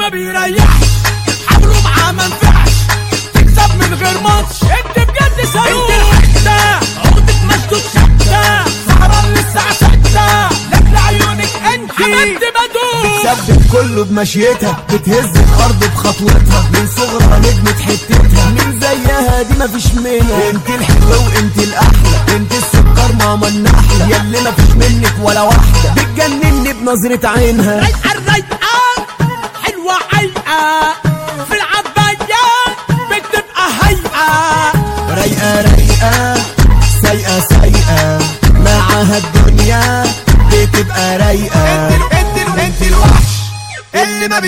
ما بيريحش حاولوا معاه ما نفعش تكسب من غير ماتش انت بجد صاروخ انت الحته عقدك مشدود شده سهران للساعه 6 لاجل عيونك انت عملت بدوخ بتثبت كله بمشيتها بتهز الارض بخطوتها من صغرها نجمة حتتها مين زيها دي مفيش منها انت الحلوة وانت الاحلى انت السكر ماما النحلة ياللي مفيش منك ولا واحدة بتجنني بنظرة عينها رايقه الرايقه